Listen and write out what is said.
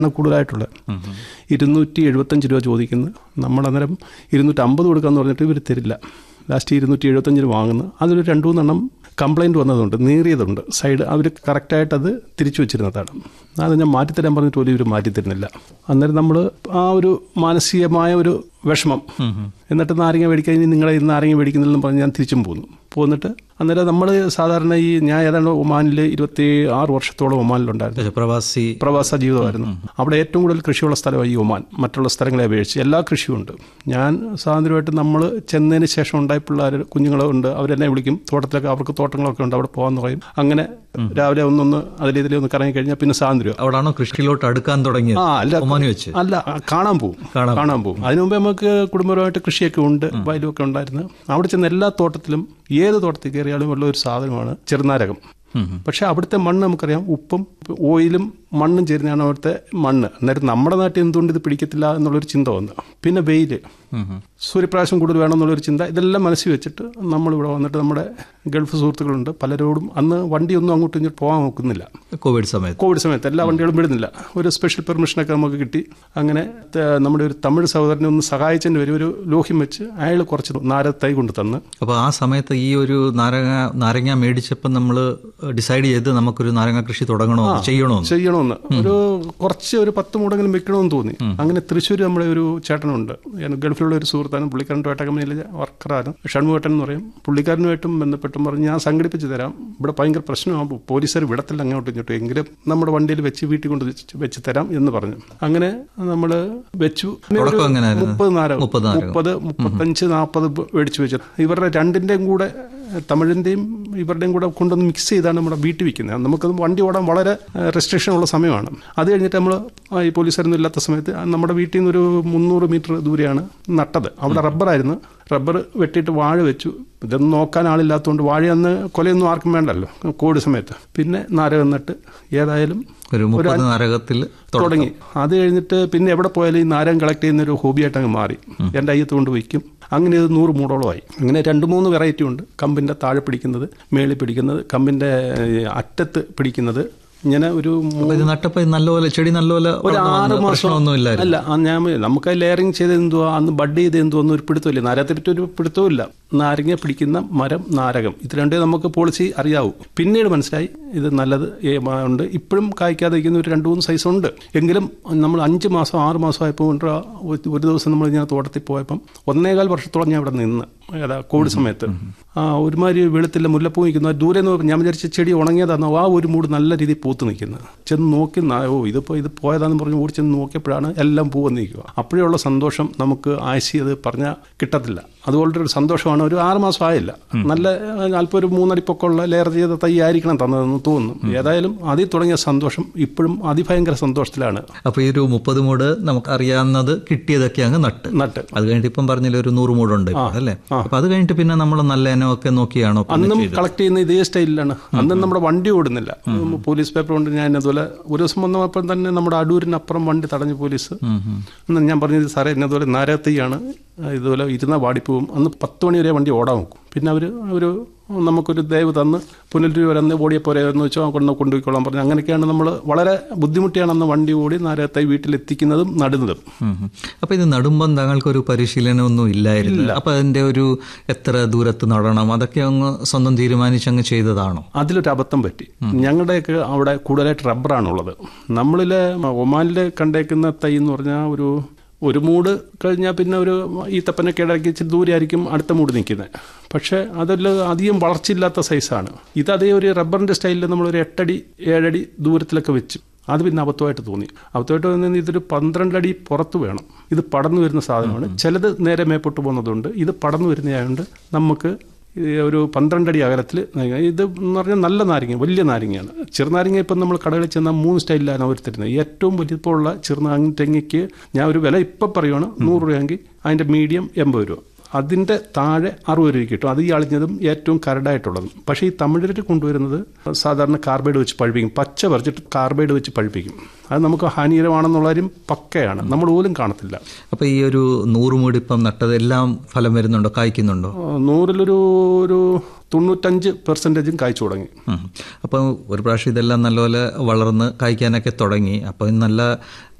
കൂടുതലായിട്ടുള്ളത് ഇരുന്നൂറ്റി എഴുപത്തഞ്ച് രൂപ ചോദിക്കുന്നു നമ്മൾ അന്നേരം ഇരുന്നൂറ്റി അമ്പത് കൊടുക്കാന്ന് പറഞ്ഞിട്ട് ഇവർ തരില്ല ലാസ്റ്റ് ഇരുന്നൂറ്റി എഴുപത്തഞ്ചിന് വാങ്ങുന്നു അതിൽ രണ്ട് മൂന്നെണ്ണം കംപ്ലൈൻറ്റ് വന്നതുണ്ട് നീറിയതുണ്ട് സൈഡ് അവർ കറക്റ്റായിട്ട് അത് തിരിച്ചു വെച്ചിരുന്നതാണ് അത് ഞാൻ മാറ്റിത്തരാൻ പറഞ്ഞിട്ട് പോലും ഇവർ മാറ്റിത്തരുന്നില്ല അന്നേരം നമ്മൾ ആ ഒരു മാനസികമായ ഒരു വിഷമം എന്നിട്ട് നാരങ്ങ മേടിക്കാൻ ഇനി നിങ്ങളെ ഇന്ന് നാരങ്ങ മേടിക്കുന്നില്ലെന്ന് പറഞ്ഞ് ഞാൻ തിരിച്ചും പോന്നു പോന്നിട്ട് അന്നേരം നമ്മൾ സാധാരണ ഈ ഞാൻ ഏതാണ്ട് ഒമാനിൽ ഇരുപത്തി ആറ് വർഷത്തോളം ഒമാനിലുണ്ടായിരുന്നു പ്രവാസി പ്രവാസ ജീവിതമായിരുന്നു അവിടെ ഏറ്റവും കൂടുതൽ കൃഷിയുള്ള സ്ഥലമാണ് ഈ ഒമാൻ മറ്റുള്ള സ്ഥലങ്ങളെ അപേക്ഷിച്ച് എല്ലാ കൃഷിയും ഉണ്ട് ഞാൻ സ്വാതന്ത്ര്യമായിട്ട് നമ്മൾ ചെന്നതിന് ശേഷം ഉണ്ടായ പിള്ളേർ കുഞ്ഞുങ്ങളുണ്ട് അവരെന്നെ വിളിക്കും തോട്ടത്തിലൊക്കെ അവർക്ക് തോട്ടങ്ങളൊക്കെ ഉണ്ട് അവിടെ പോകാമെന്ന് പറയും അങ്ങനെ രാവിലെ ഒന്നൊന്ന് അതിലിതിലെ ഒന്ന് കറങ്ങി കഴിഞ്ഞാൽ പിന്നെ സ്വാതന്ത്ര്യം അവിടാണോ കൃഷിയിലോട്ട് അടുക്കാൻ തുടങ്ങിയത് ആ അല്ല ഒമാനി വെച്ച് അല്ല കാണാൻ പോവും കാണാൻ കാണാൻ പോവും അതിനു മുമ്പ് നമുക്ക് കുടുംബപരമായിട്ട് കൃഷിയൊക്കെ ഉണ്ട് വയലുമൊക്കെ ഉണ്ടായിരുന്നു അവിടെ ചെന്ന് എല്ലാ തോട്ടത്തിലും ഏത് തോട്ടത്തിൽ കയറിയാലും ഉള്ള ഒരു സാധനമാണ് ചെറുനാരകം പക്ഷെ അവിടുത്തെ മണ്ണ് നമുക്കറിയാം ഉപ്പും ഓയിലും മണ്ണും ചേരുന്നതാണ് അവിടുത്തെ മണ്ണ് അന്നേരം നമ്മുടെ നാട്ടിൽ എന്തുകൊണ്ട് ഇത് പിടിക്കത്തില്ല എന്നുള്ളൊരു ചിന്ത വന്നു പിന്നെ വെയിൽ സൂര്യപ്രകാശം കൂടുതൽ വേണമെന്നുള്ളൊരു ചിന്ത ഇതെല്ലാം മനസ്സിൽ വെച്ചിട്ട് നമ്മളിവിടെ വന്നിട്ട് നമ്മുടെ ഗൾഫ് സുഹൃത്തുക്കളുണ്ട് പലരോടും അന്ന് വണ്ടിയൊന്നും അങ്ങോട്ടും ഇങ്ങോട്ട് പോകാൻ നോക്കുന്നില്ല കോവിഡ് സമയത്ത് കോവിഡ് സമയത്ത് എല്ലാ വണ്ടികളും വിടുന്നില്ല ഒരു സ്പെഷ്യൽ പെർമിഷനൊക്കെ നമുക്ക് കിട്ടി അങ്ങനെ ത- നമ്മുടെ ഒരു തമിഴ് സഹോദരനെ ഒന്ന് സഹായിച്ചതിന് വരും ഒരു ലോഹ്യം വെച്ച് അയാൾ കുറച്ച് നാരത്തൈ കൊണ്ട് തന്ന് അപ്പോൾ ആ സമയത്ത് ഈ ഒരു നാരങ്ങ നാരങ്ങ മേടിച്ചപ്പോൾ നമ്മൾ ഡിസൈഡ് ചെയ്ത് നമുക്കൊരു നാരങ്ങ കൃഷി തുടങ്ങണോ ചെയ്യണോ ചെയ്യണമെന്ന് ഒരു കുറച്ച് ഒരു പത്ത് മൂടെങ്കിലും വെക്കണമെന്ന് തോന്നി അങ്ങനെ തൃശ്ശൂർ നമ്മുടെ ഒരു ചേട്ടനുണ്ട് ഞാൻ ഗൾഫിലുള്ള ഒരു സുഹൃത്താണ് പുള്ളിക്കാരൻ ടൊയറ്റ കമ്പനിയിലെ വർക്കറാണ് ഷൺമുഖേട്ടൻ എന്ന് പറയും പുള്ളിക്കാരനുമായിട്ടും ബന്ധപ്പെട്ടും പറഞ്ഞ് ഞാൻ സംഘടിപ്പിച്ച് തരാം ഇവിടെ ഭയങ്കര പ്രശ്നമാകുമ്പോൾ പോലീസുകാർ വിടത്തില്ല അങ്ങോട്ടും ഇങ്ങോട്ടും എങ്കിലും നമ്മുടെ വണ്ടിയിൽ വെച്ച് വീട്ടിൽ കൊണ്ട് വെച്ച് വെച്ച് തരാം എന്ന് പറഞ്ഞു അങ്ങനെ നമ്മൾ വെച്ചു തുടക്കം എങ്ങനെയായിരുന്നു? മുപ്പത് നാരകം മുപ്പത് നാരകം. മുപ്പത് മുപ്പത്തഞ്ച് നാൽപ്പത് മേടിച്ചു വെച്ചത് ഇവരുടെ രണ്ടിൻ്റെയും കൂടെ തമിഴിൻ്റെയും ഇവരുടെയും കൂടെ കൊണ്ടൊന്ന് മിക്സ് ചെയ്താണ് നമ്മുടെ വീട്ടിൽ വിൽക്കുന്നത് നമുക്കത് വണ്ടി ഓടാൻ വളരെ റെസ്ട്രിക്ഷൻ ഉള്ള സമയമാണ് അത് കഴിഞ്ഞിട്ട് നമ്മൾ ഈ പോലീസുകാരൊന്നും ഇല്ലാത്ത സമയത്ത് നമ്മുടെ വീട്ടിൽ നിന്ന് ഒരു മുന്നൂറ് മീറ്റർ ദൂരെയാണ് നട്ടത് അവിടെ റബ്ബറായിരുന്നു റബ്ബർ വെട്ടിയിട്ട് വാഴ വെച്ചു ഇതൊന്നും നോക്കാൻ ആളില്ലാത്തതുകൊണ്ട് വാഴ അന്ന് കൊലയൊന്നും ആർക്കും വേണ്ടല്ലോ കോവിഡ് സമയത്ത് പിന്നെ നാരകം നട്ട് ഏതായാലും ഒരു മുപ്പത് നാരകത്തിൽ തുടങ്ങി അത് കഴിഞ്ഞിട്ട് പിന്നെ എവിടെ പോയാലും ഈ നാരകം കളക്ട് ചെയ്യുന്ന ഒരു ഹോബിയായിട്ട് അങ്ങ് മാറി എൻ്റെ അയ്യത്ത് കൊണ്ട് വയ്ക്കും അങ്ങനെ ഇത് നൂറ് മൂടോളമായി അങ്ങനെ രണ്ട് മൂന്ന് വെറൈറ്റി ഉണ്ട് കമ്പിൻ്റെ താഴെ പിടിക്കുന്നത് മേളിൽ പിടിക്കുന്നത് കമ്പിൻ്റെ ഏഹ്, അറ്റത്ത് പിടിക്കുന്നത് ഇങ്ങനെ ഒരു മൂ- അപ്പോൾ ഇത് നട്ടപ്പോൾ നല്ലപോലെ ചെടി നല്ലപോലെ ഒരു വളർന്നു ആറ് വന്നു. മാസം പ്രശ്നമൊന്നും ഇല്ലായിരുന്നു അല്ല ആ ഞാൻ നമുക്ക് ലെയറിങ് ചെയ്ത് എന്തുവാ അന്ന് ബഡ് ചെയ്ത് എന്തുവാ ഒരു പിടുത്തമില്ല നാരകത്തെ പറ്റി ഒരു പിടുത്തവും നാരങ്ങ പിടിക്കുന്ന മരം നാരകം ഇത് രണ്ടേ നമുക്ക് പോളിസി അറിയാവൂ പിന്നീട് മനസ്സിലായി ഇത് നല്ലത് ഏ, മ- ഉണ്ട് ഇപ്പോഴും കായ്ക്കാതെ ഇരിക്കുന്ന ഒരു രണ്ട് മൂന്ന് സൈസ് ഉണ്ട് എങ്കിലും നമ്മൾ അഞ്ച് മാസം ആറ് മാസം ആയപ്പോൾ കൊണ്ട് ആ ഒരു ഒരു ദിവസം നമ്മൾ ഇങ്ങനെ തോട്ടത്തിൽ പോയപ്പം ഒന്നേകാൽ വർഷത്തോളം ഞാൻ ഇവിടെ നിന്ന് ഏതാ കോവിഡ് സമയത്ത് ആ ഒരുമാതിരി വെളുത്തില്ല മുല്ലപ്പൂ നിൽക്കുന്ന ദൂരെ നിന്ന് ഞാൻ വിചാരിച്ച ചെടി ഉണങ്ങിയതാന്ന് ആ ഒരു മൂട് നല്ല രീതിയിൽ പൂത്ത് നിൽക്കുന്നത് ചെന്ന് നോക്കി ന- ഓ ഇതിപ്പോൾ ഇത് പോയതാന്ന് പറഞ്ഞ് ഓടി ചെന്ന് നോക്കിയപ്പോഴാണ് എല്ലാം പൂ വന്ന് നിൽക്കുക അപ്പോഴുള്ള സന്തോഷം നമുക്ക് ആശി അത് പറഞ്ഞാൽ കിട്ടത്തില്ല അതുപോലത്തെ ഒരു സന്തോഷമാണ് ഒരു ആറ് മാസം ആയില്ല നല്ല അല്പം ഒരു മൂന്നടി പൊക്കമുള്ള ലെയർ ചെയ്ത തൈ ആയിരിക്കണം തന്നതെന്ന് തോന്നുന്നു ഏതായാലും അതിൽ തുടങ്ങിയ സന്തോഷം ഇപ്പോഴും അതിഭയങ്കര സന്തോഷത്തിലാണ് അപ്പോൾ ഈ ഒരു മുപ്പത് മൂട് നമുക്ക് അറിയാവുന്നത് കിട്ടിയതൊക്കെ അങ്ങ് നട്ട് നട്ട് അത് കഴിഞ്ഞിട്ട് ഇപ്പം പറഞ്ഞില്ല ഒരു നൂറ് മൂടുണ്ട് ഇപ്പോൾ, അല്ലേ അപ്പൊ അത് കഴിഞ്ഞിട്ട് പിന്നെ നമ്മൾ നല്ല ഇനമൊക്കെ നോക്കിയാണോ പിന്നെ അന്നും ചെയ്തത്? കളക്ട് ചെയ്യുന്ന ഇതേ സ്റ്റൈലിലാണ് അന്നും നമ്മുടെ വണ്ടി ഓടുന്നില്ല പോലീസ് പേപ്പർ കൊണ്ട് ഞാൻ അതുപോലെ ഒരു ദിവസം വന്നപ്പോൾ തന്നെ നമ്മുടെ അടൂരിനപ്പുറം വണ്ടി തടഞ്ഞു പോലീസ് അന്ന് ഞാൻ പറഞ്ഞത് സാറേ എന്നതുപോലെ നാരകത്തയ്യാണ് ഇതുപോലെ ഇരുന്ന വാടിപ്പോവും അന്ന് പത്ത് മണി വരെ വണ്ടി ഓടാൻ നോക്കും പിന്നെ അവർ ഒരു നമുക്കൊരു ദയവ് തന്ന് പുനലൂർ വരെ ഓടിയ പോരെ എന്ന് വെച്ചാൽ കൊണ്ട് കൊണ്ടുപോയിക്കോളാൻ പറഞ്ഞു അങ്ങനെയൊക്കെയാണ് നമ്മൾ വളരെ ബുദ്ധിമുട്ടിയാണ് അന്ന് വണ്ടി ഓടി നാരകത്തൈ വീട്ടിലെത്തിക്കുന്നതും നടുന്നതും ഉം ഉം. അപ്പൊ ഇത് നടുമ്പം താങ്കൾക്കൊരു പരിശീലനമൊന്നും ഇല്ലായിരുന്നു അപ്പൊ അതിന്റെ ഒരു എത്ര ദൂരത്ത് നടണം അതൊക്കെ അങ്ങ് സ്വന്തം തീരുമാനിച്ച് അങ്ങ് ചെയ്തതാണോ അതിലൊരു അബദ്ധം പറ്റി ഞങ്ങളുടെയൊക്കെ അവിടെ കൂടുതലായിട്ട് റബ്ബറാണുള്ളത് നമ്മളിൽ ഒമാനിൽ കണ്ടേക്കുന്ന തൈ എന്ന് പറഞ്ഞാൽ ഒരു ഒരു മൂട് കഴിഞ്ഞാൽ പിന്നെ ഒരു ഈത്തപ്പനൊക്കെ ഇടയ്ക്ക് ഇച്ചിരി ദൂരെയായിരിക്കും അടുത്ത മൂട് നിൽക്കുന്നത് പക്ഷേ അതിൽ അധികം വളർച്ചയില്ലാത്ത സൈസാണ് ഇത് അതേ ഒരു റബ്ബറിൻ്റെ സ്റ്റൈലിൽ നമ്മളൊരു എട്ടടി ഏഴടി ദൂരത്തിലൊക്കെ വെച്ചു അത് പിന്നെ അബദ്ധമായിട്ട് തോന്നി അബദ്ധമായിട്ട് തോന്നി ഇതൊരു പന്ത്രണ്ട് അടി പുറത്ത് വേണം ഇത് പടർന്നു വരുന്ന സാധനമാണ് ചിലത് നേരെ മേപ്പോട്ട് പോകുന്നതുകൊണ്ട് ഇത് പടർന്നു വരുന്നതായതുകൊണ്ട് നമുക്ക് ഈ ഒരു പന്ത്രണ്ടടി അകലത്തിൽ ഇത് എന്ന് പറഞ്ഞാൽ നല്ല നാരങ്ങ വലിയ നാരങ്ങയാണ് ചെറുനാരങ്ങ ഇപ്പം നമ്മൾ കടകളിൽ ചെന്നാൽ മൂന്ന് സ്റ്റൈലിലാണ് അവർ തരുന്നത് ഏറ്റവും വലിപ്പമുള്ള ചെറുനാരങ്ങയ്ക്ക് ഞാൻ ഒരു വില ഇപ്പം പറയുവാണ് നൂറ് രൂപയെങ്കിൽ അതിൻ്റെ മീഡിയം എൺപത് രൂപ അതിൻ്റെ താഴെ അറുപത് രൂപ കിട്ടും അത് ഈ അളിഞ്ഞതും ഏറ്റവും കരടായിട്ടുള്ളതും പക്ഷേ ഈ തമിഴര് കൊണ്ടുവരുന്നത് സാധാരണ കാർബൈഡ് വെച്ച് പഴിപ്പിക്കും പച്ച പറിച്ചിട്ട് കാർബൈഡ് വെച്ച് പഴിപ്പിക്കും അത് നമുക്ക് ഹാനികരമാണെന്നുള്ള കാര്യം പക്കയാണ് നമ്മൾ പോലും കാണത്തില്ല അപ്പോൾ ഈ ഒരു നൂറ് മൂടിപ്പം നട്ടത് എല്ലാം ഫലം വരുന്നുണ്ടോ കായ്ക്കുന്നുണ്ടോ ആ, നൂറിലൊരു ഒരു തൊണ്ണൂറ്റഞ്ച് പെർസെൻറ്റേജും കായ്ച്ചു തുടങ്ങി ഉം. അപ്പം ഒരു പ്രാവശ്യം ഇതെല്ലാം നല്ലപോലെ വളർന്ന് കായ്ക്കാനൊക്കെ തുടങ്ങി അപ്പം നല്ല